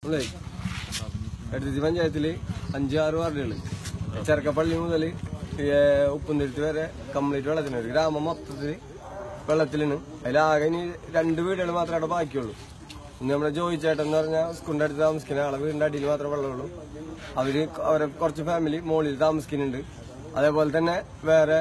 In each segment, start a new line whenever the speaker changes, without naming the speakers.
നമ്മളേ എടത്തി പഞ്ചായത്തില് അഞ്ച് ആറ് വാർഡുകൾ ചെറുക്കപ്പള്ളി മുതൽ ഉപ്പുന്തിരുത്തി വരെ കംപ്ലീറ്റ് വെള്ളത്തിന് ഒരു ഗ്രാമം മൊത്തത്തില് വെള്ളത്തിലാണ് അതിലാകെ ഇനി രണ്ട് വീടുകൾ മാത്രമേ അവിടെ ബാക്കിയുള്ളൂ ഇന്ന് നമ്മുടെ ജോയി ചേട്ടൻ എന്ന് പറഞ്ഞാൽ സ്കൂളിന്റെ അടുത്ത് താമസിക്കുന്ന ആളെ വീടിന്റെ അടിയിൽ മാത്രമേ വെള്ളമുള്ളൂ അവര് അവരെ കുറച്ച് ഫാമിലി മുകളിൽ താമസിക്കുന്നുണ്ട് അതേപോലെ തന്നെ വേറെ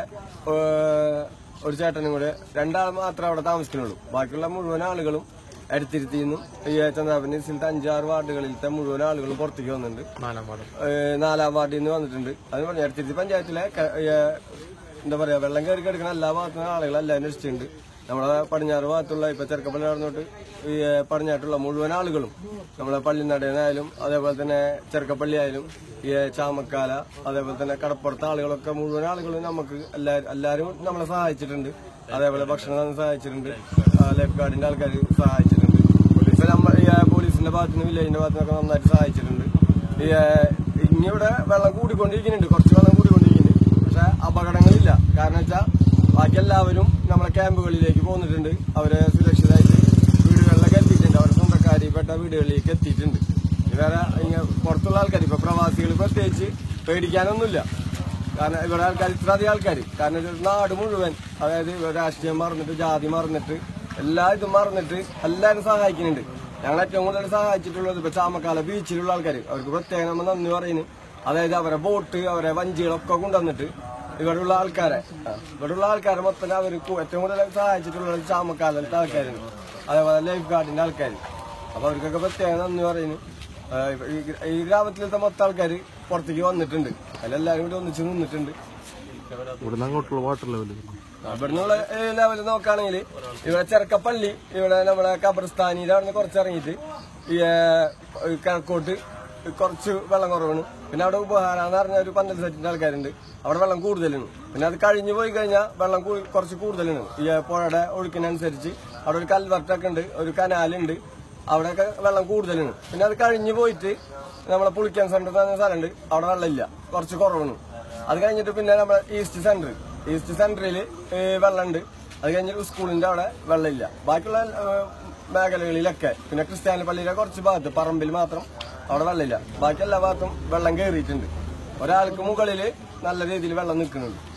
ഏഹ്, ഒരു ചേട്ടനും കൂടെ രണ്ടാൾ മാത്രമേ അവിടെ താമസിക്കുന്നുള്ളൂ ബാക്കിയുള്ള മുഴുവൻ ആളുകളും എടുത്തിരുത്തിന്നും ഈ ചന്ദ്രാപന്റെ സ്ഥലത്ത് അഞ്ചാറ് വാർഡുകളിലത്തെ മുഴുവൻ ആളുകളും പുറത്തേക്ക് വന്നിട്ടുണ്ട്
നാലാം വാർഡ്
ഏഹ് നാലാം വാർഡിൽ നിന്ന് വന്നിട്ടുണ്ട് അത് പറഞ്ഞു എടുത്തിരുത്തി പഞ്ചായത്തിലെ ക- ഏഹ് എന്താ പറയാ വെള്ളം കയറി കിടക്കുന്ന എല്ലാ ഭാഗത്തുനിന്ന് ആളുകൾ എല്ലാം അന്വേഷിച്ചിട്ടുണ്ട് നമ്മളെ പടിഞ്ഞാറ് ഭാഗത്തുള്ള ഇപ്പൊ ചെറുക്കപ്പള്ളി നടന്നിട്ട് ഈ ഏഹ് പടിഞ്ഞാട്ടുള്ള മുഴുവൻ ആളുകളും നമ്മളെ പള്ളിനടേനായാലും അതേപോലെ തന്നെ ചെറുക്കപ്പള്ളി ആയാലും ഈ ഏഹ് ചാമക്കാല അതേപോലെ തന്നെ കടപ്പുറത്തെ ആളുകളൊക്കെ മുഴുവൻ ആളുകളും നമുക്ക് എല്ലാരും എല്ലാവരും നമ്മളെ സഹായിച്ചിട്ടുണ്ട് അതേപോലെ ഭക്ഷണം തന്ന് സഹായിച്ചിട്ടുണ്ട് ആ, ലൈഫ് ഗാർഡിന്റെ ആൾക്കാർ സഹായിച്ചിട്ടുണ്ട് ഇപ്പൊ നമ്മ ഈ ഏഹ് പോലീസിന്റെ ഭാഗത്തുനിന്ന് വില്ലേജിന്റെ ഭാഗത്തുനിന്നൊക്കെ നന്നായിട്ട് സഹായിച്ചിട്ടുണ്ട് ഈ ഏഹ് ഇനി ഇവിടെ വെള്ളം കൂടിക്കൊണ്ടിരിക്കുന്നുണ്ട് കുറച്ച് വെള്ളം കൂടിക്കൊണ്ടിരിക്കുന്നുണ്ട് പക്ഷെ അപകടങ്ങളില്ല കാരണം വെച്ചാൽ ബാക്കി എല്ലാവരും നമ്മളെ ക്യാമ്പുകളിലേക്ക് പോന്നിട്ടുണ്ട് അവരെ സുരക്ഷിതമായിട്ട് വീടുകളിലൊക്കെ എത്തിയിട്ടുണ്ട് അവരുടെ സ്വന്തക്കാരിപ്പെട്ട വീടുകളിലേക്ക് എത്തിയിട്ടുണ്ട് ഇനി വേറെ ഇങ്ങ- പുറത്തുള്ള ആൾക്കാർ ഇപ്പൊ പ്രവാസികൾ പ്രത്യേകിച്ച് പേടിക്കാനൊന്നുമില്ല കാരണം ഇവിടെ ആൾക്കാർ ഇത്ര അധികം ആൾക്കാർ കാരണം ഒരു നാട് മുഴുവൻ അതായത് രാഷ്ട്രീയം മറന്നിട്ട് ജാതി മറന്നിട്ട് എല്ലാ ഇതും മറന്നിട്ട് എല്ലാവരും സഹായിക്കുന്നുണ്ട് ഞങ്ങൾ ഏറ്റവും കൂടുതൽ സഹായിച്ചിട്ടുള്ളത് ഇപ്പൊ ചാമക്കാല ബീച്ചിലുള്ള ആൾക്കാർ അവർക്ക് പ്രത്യേകം നമ്മൾ നന്ദി പറയുന്നു അതായത് അവരെ ബോട്ട് അവരെ വഞ്ചികളൊക്കെ കൊണ്ടുവന്നിട്ട് ഇവിടെയുള്ള ആൾക്കാരെ ആ, ഇവിടെയുള്ള ആൾക്കാരെ മൊത്തം അവർ ഏറ്റവും കൂടുതൽ സഹായിച്ചിട്ടുള്ളത് ചാമക്കാലത്തെ ആൾക്കാരാണ് അതേപോലെ ലൈഫ് ഗാർഡിന്റെ ആൾക്കാർ അപ്പൊ അവർക്കൊക്കെ പ്രത്യേകം നന്ദി പറയുന്നു ആ, ഈ ഗ്ര- ഈ ഗ്രാമത്തിലത്തെ മൊത്തം ആൾക്കാർ പുറത്തേക്ക് വന്നിട്ടുണ്ട് അതിലെല്ലാവരും കൂടി ഒന്നിച്ച് നിന്നിട്ടുണ്ട്
ഇവിടുന്ന് അങ്ങോട്ടുള്ള വാട്ടർ ലെവൽ
ഇവിടുന്നുള്ള ലെവൽ നോക്കുകയാണെങ്കിൽ ഇവിടെ ചെറുക്കപ്പള്ളി ഇവിടെ നമ്മളെ ഖബർസ്ഥാനിയിൽ അവിടെ നിന്ന് കുറച്ച് ഇറങ്ങിയിട്ട് ഈ ഏ, ഈ കിഴക്കോട്ട് കുറച്ച് വെള്ളം കുറവാണ് പിന്നെ അവിടെ ഉപഹാര എന്ന് പറഞ്ഞ ഒരു പന്തൽ സെറ്റിന്റെ ആൾക്കാരുണ്ട് അവിടെ വെള്ളം കൂടുതലാണ് പിന്നെ അത് കഴിഞ്ഞു പോയി കഴിഞ്ഞാൽ വെള്ളം കൂ- കുറച്ച് കൂടുതലാണ് ഈ ഏ, പുഴയുടെ ഒഴുക്കിനനുസരിച്ച് അവിടെ ഒരു കൽവർട്ടൊക്കെ ഉണ്ട് ഒരു കനാലുണ്ട് അവിടെയൊക്കെ വെള്ളം കൂടുതലാണ് പിന്നെ അത് കഴിഞ്ഞു പോയിട്ട് നമ്മളെ പുളിക്കാൻ സെന്റർ എന്ന് പറഞ്ഞ സ്ഥലമുണ്ട് അവിടെ വെള്ളമില്ല കുറച്ച് കുറവാണ് അത് കഴിഞ്ഞിട്ട് പിന്നെ നമ്മുടെ ഈസ്റ്റ് സെന്റർ ഈസ്റ്റ് സെന്ററിൽ വെള്ളമുണ്ട് അത് കഴിഞ്ഞിട്ട് സ്കൂളിന്റെ അവിടെ വെള്ളമില്ല ബാക്കിയുള്ള ഏഹ്, മേഖലകളിലൊക്കെ പിന്നെ ക്രിസ്ത്യാനി പള്ളിയിലെ കുറച്ച് ഭാഗത്ത് പറമ്പിൽ മാത്രം അവിടെ വെള്ളമില്ല ബാക്കി എല്ലാ ഭാഗത്തും വെള്ളം കയറിയിട്ടുണ്ട് ഒരാൾക്ക് മുകളിൽ നല്ല രീതിയിൽ വെള്ളം നിൽക്കുന്നുണ്ട്